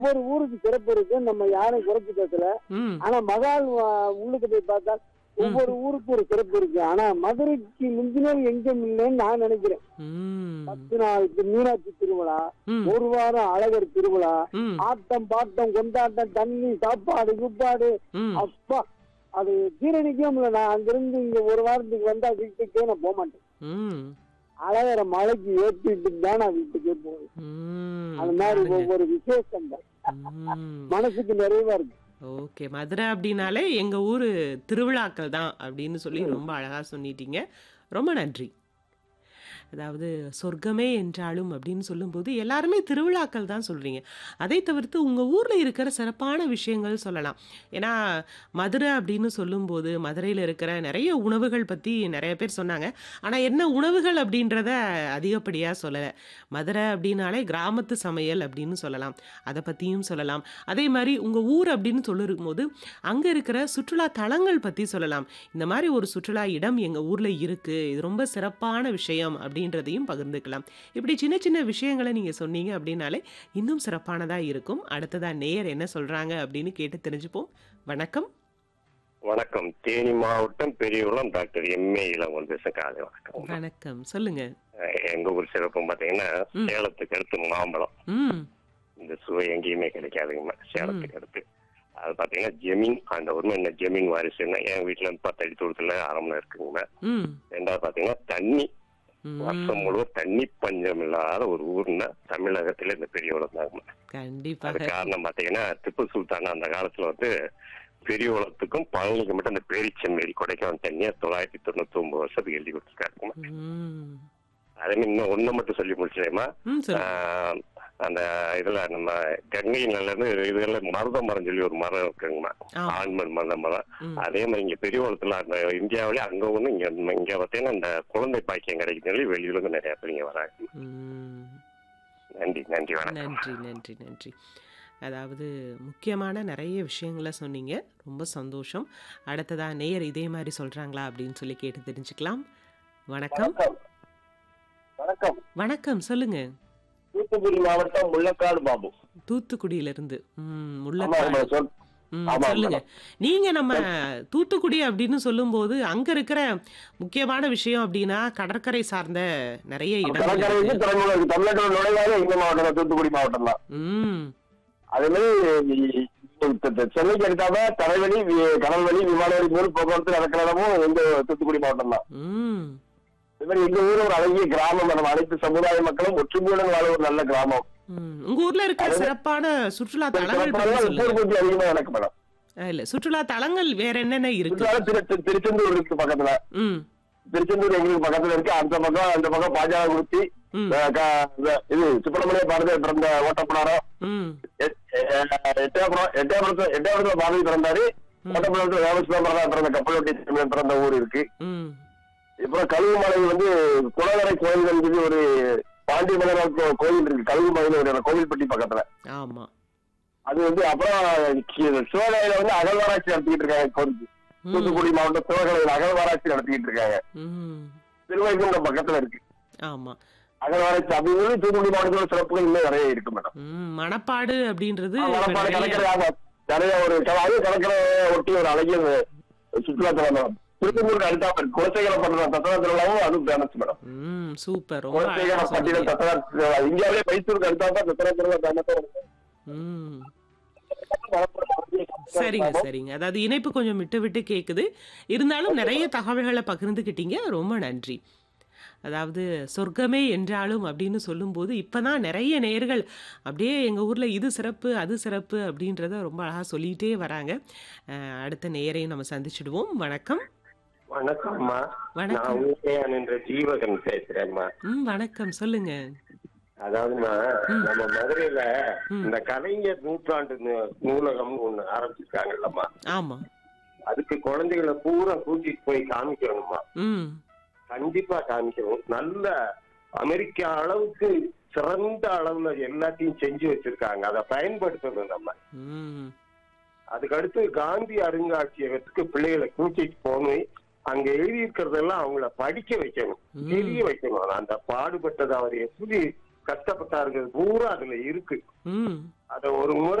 ஒவ்வொரு ஊருக்கு சிறப்பு இருக்கு நம்ம யாரும் குறைச்சு பேசல ம் ஆனா மகால் வ- உள்ளுக்கு போய் பார்த்தா ஒவ்வொரு ஊருக்கு ஒரு சிறப்பு இருக்கு ஆனா மதுரைக்கு முந்தினர் எங்கும் இல்லைன்னு நான் நினைக்கிறேன் ம் பத்து நாளுக்கு மீனாட்சி திருவிழா ம் ஒரு வாரம் அழகர் திருவிழா ம் ஆட்டம் பாட்டம் கொண்டாட்டம் தண்ணி சாப்பாடு குப்பாடு ம் அப்பா அது ஜீரணிக்கவே முடியல நான் அங்கிருந்து இங்க ஒரு வாரத்துக்கு வந்தா வீட்டுக்கே நான் போக மாட்டேன் ம் அழகரை மலைக்கு ஏற்றிட்டு தான் நான் வீட்டுக்கே போவேன் ம் அந்த மாதிரி பாருங்க. ஒவ்வொரு விசேஷம் தான் ம் மனசுக்கு நிறைவா இருக்கு ஓகே மதுரை அப்படின்னாலே எங்க ஊரு திருவிழாக்கள் தான் அப்படின்னு சொல்லி ரொம்ப அழகா சொன்னிட்டீங்க ரொம்ப நன்றி அதாவது சொர்க்கமே என்றாலும் அப்படின்னு சொல்லும்போது எல்லாருமே திருவிழாக்கள் தான் சொல்றீங்க அதை தவிர்த்து உங்க ஊர்ல இருக்கிற சிறப்பான விஷயங்கள் சொல்லலாம் ஏன்னா மதுரை அப்படின்னு சொல்லும்போது மதுரையில் இருக்கிற நிறைய உணவுகள் பத்தி நிறைய பேர் சொன்னாங்க ஆனா என்ன உணவுகள் அப்படின்றத அதிகப்படியா சொல்லலை மதுரை அப்படின்னாலே கிராமத்து சமையல் அப்படின்னு சொல்லலாம் அதை பற்றியும் சொல்லலாம் அதே மாதிரி உங்கள் ஊர் அப்படின்னு சொல்லிருக்கும் போது அங்கே இருக்கிற சுற்றுலா தலங்கள் பற்றி சொல்லலாம் இந்த மாதிரி ஒரு சுற்றுலா இடம் எங்கள் ஊரில் இருக்குது இது ரொம்ப சிறப்பான விஷயம் அப்படின்றதையும் பகிர்ந்துக்கலாம் இப்படி சின்ன சின்ன விஷயங்களை நீங்கள் சொன்னீங்க அப்படின்னாலே இன்னும் சிறப்பானதாக இருக்கும் அடுத்ததாக நேயர் என்ன சொல்கிறாங்க அப்படின்னு கேட்டு தெரிஞ்சுப்போம் வணக்கம் வணக்கம் தேனி மாவட்டம் பெரியகுளம் டாக்டர் எம்ஏ இளங்கோன் பேசுறேன் காலை வணக்கம் வணக்கம் சொல்லுங்க அஹ் எங்க ஊர் சிறப்பு பாத்தீங்கன்னா ம். சேலத்துக்கு அடுத்து மாம்பழம் ம் இந்த சுவை எங்கேயுமே கிடைக்காதுங்கம்மா சேலத்துக்கு அடுத்து அது பாத்தீங்கன்னா ஜெமீன் அந்த உண்மை என்ன ஜெமீன் வாரிசுன்னா என் வீட்டுல இருந்து பத்து அடி தூரத்துல ஆரம்பம் இருக்குங்கம்மா ம் ரெண்டாவது பாத்தீங்கன்னா தண்ணி வருஷம் ம் முழுவதும் தண்ணி பஞ்சம் இல்லாத ஒரு ஊர்னா தமிழகத்துல இந்த பெரியகுளம் தாங்கம்மா அது கண்டிப்பாக காரணம் பாத்தீங்கன்னா திப்பு சுல்தான் அந்த காலத்துல வந்து பெரியகுளத்துக்கும் பழனிக்கு மட்டும் அந்த பேரிச்சம்பேரி கொடைக்கானல் தண்ணியை தொள்ளாயிரத்தி தொண்ணூத்தி ஒன்பது வருஷத்துக்கு எழுதி கொடுத்துருக்காருமா ம் அதே மாதிரி இன்னும் ஒண்ணு மட்டும் சொல்லி முடிச்சிடேமா ம் சொல்லுங்க அந்த இதுல நம்ம கங்கை நல்ல இருந்து இதுல மருத மரம் சொல்லி ஒரு மரம் இருக்குங்கம்மா ஆமா. ஆண்மன் மருத மரம் ம் அதே மாதிரி இங்க பெரியகுளத்துல அந்த இந்தியாவிலே அங்க ஒண்ணு இங்க இங்க பார்த்தீங்கன்னா இந்த குழந்தை பாக்கியம் கிடைக்கும் சொல்லி வெளியில இருந்து நிறைய பேர் இங்க வராங்க ம் நன்றி நன்றி வணக்கம் நன்றி நன்றி நன்றி அதாவது முக்கியமான நிறைய விஷயங்களை சொன்னீங்க ரொம்ப சந்தோஷம் அடுத்ததா நேயர் இதே மாதிரி சொல்றாங்களா அப்படின்னு சொல்லி கேட்டு தெரிஞ்சுக்கலாம் வணக்கம் வணக்கம் வணக்கம் சொல்லுங்க தூத்துக்குடி மாவட்டம் முள்ளக்காடு பாபு தூத்துக்குடியிலிருந்து ம் ஆமா, முள்ளக்காடு ஆமா, சொல். ம் ஆமா, சொல்லுங்க நீங்க நம்ம தூத்துக்குடி அப்படின்னு சொல்லும்போது அங்க இருக்கிற முக்கியமான விஷயம் அப்படின்னா கடற்கரை சார்ந்த நிறைய இடங்கள் கடற்கரைக்கு இருக்கு. துறைமுகம் இருக்கு தமிழ்நாட்டோட நுழைவாக இந்த மாவட்டம் தான், தூத்துக்குடி மாவட்டம் தான் ம் அதே மாதிரி இப்ப த- சென்னைக்கு எடுத்தாம தரைவழி வி- கடல்வழி விமானவழி மூணு போக்குவரத்து நடக்கிற இடமும் எங்க தூத்துக்குடி மாவட்டம் தான் ம் அதே மாதிரி எங்க ஊர் ஒரு அழகிய கிராமம் நம்ம அனைத்து சமுதாய மக்களும் ஒற்றுமையுடன் வாழ ஒரு நல்ல கிராமம் ம். உங்க ஊர்ல இருக்கிற சிறப்பான சுற்றுலா தலங்கள் பத்தி உப்பூர் சொல்லுங்க பூச்சி அதிகமா நடக்கும் மேடம் ஆ, இல்ல சுற்றுலா தலங்கள் வேற என்னென்ன இருக்கு சுற்றுலா திரு- திரு- திருச்செந்தூர் இருக்கு பக்கத்துல ம் திருச்செந்தூர் எங்களுக்கு பக்கத்துல இருக்கு அந்த பக்கம் அந்த பக்கம் பாஜக குறிச்சி ம் இது சுப்பிரமணிய பாரதி பிறந்த ஓட்டப்படாரம் ம் எட்டயபுரம் எட்டயபுரத்துல எட்டயபுரத்துல பாரதி பிறந்தாரு ஓட்டப்படாரத்துல ராமசிவம் பிறந்த கப்பலோட்டி தமிழன் பிறந்த ஊர் இருக்கு ம் அப்புறம் கழுகுமலை வந்து குளவரை கோயில்கள் சொல்லி ஒரு பாண்டி மலர் கோயில் இருக்கு கழுகுமலையில ஒரு கோவில்பட்டி பக்கத்துல ஆமா அது வந்து அப்புறம் கி- சிவகங்கையில வந்து அகழ்வாராய்ச்சி நடத்திக்கிட்டு இருக்காங்க கோரிக்கை ம் தூத்துக்குடி மாவட்டம் சிவகங்கையில அகழ்வாராய்ச்சி நடத்திக்கிட்டு இருக்காங்க ம் திருவைகுண்டம் பக்கத்துல இருக்கு ஆமா அகழ்வாராய்ச்சி அப்படிங்கிறது தூத்துக்குடி மாவட்டத்தோட சிறப்புகள் இன்னும் நிறைய இருக்கு மேடம் ம் மணப்பாடு அப்படின்றது மணப்பாடு இப்ப நிறைய- கடற்கரை ஆமா நிறைய ஒரு க- அது கடற்கரை ஒட்டி ஒரு அழகிய சுற்றுலா தலம் மேடம் திருப்பூருக்கு அடுத்தா குலசேகர பண்ற தத்தனா திருவிழாவும் அதுவும் ஃபேமஸ் மேடம் ம் சூப்பர் ரொம்ப குலசேகர அழகா பட்டியல சொன்னீங்க தத்தனா திருவிழா இந்தியாவிலே மைசூருக்கு அடுத்தாப்ப தத்தனா திருவிழா ஃபேமஸ் ம் சரிங்க சரிங்க அதாவது இணைப்பு கொஞ்சம் விட்டு விட்டு கேக்குது இருந்தாலும் நிறைய தகவல்களை பகிர்ந்துக்கிட்டீங்க ரொம்ப நன்றி அதாவது சொர்க்கமே என்றாலும் அப்படின்னு சொல்லும்போது இப்பதான் நிறைய நேர்கள் அப்படியே எங்க ஊர்ல இது சிறப்பு அது சிறப்பு அப்படின்றத ரொம்ப அழகா சொல்லிட்டே வராங்க அஹ், அடுத்த நேயரையும் நம்ம சந்திச்சிடுவோம் வணக்கம் வணக்கம்மா வணக்கம் நான் ஊரையான் என்ற ஜீவகன் பேசுறேன்மா ம் வணக்கம் சொல்லுங்க அதாவதுமா ம். நம்ம மதுரையில ம். இந்த கலைஞர் நூற்றாண்டு நூ- நூலகம்னு ஒண்ணு ஆரம்பிச்சிருக்காங்கல்லம்மா ஆமா அதுக்கு குழந்தைகளை பூரா கூட்டிட்டு போய் காமிக்கணுமா ம் கண்டிப்பா காமிக்கணும் நல்ல அமெரிக்கா அளவுக்கு சிறந்த அளவுல எல்லாத்தையும் செஞ்சு வச்சிருக்காங்க அதை பயன்படுத்தணும் நம்ம ம் அதுக்கு அடுத்து காந்தி அருங்காட்சியகத்துக்கு பிள்ளைகளை கூட்டிட்டு போகணும் அங்க எழுதி இருக்கிறதெல்லாம் அவங்கள படிக்க வைக்கணும் ம். தெரிய வைக்கணும் அந்த பாடுபட்டது அவர் எப்படி கஷ்டப்பட்டாருங்கிறது பூரா அதுல இருக்கு ம் அத ஒரு முறை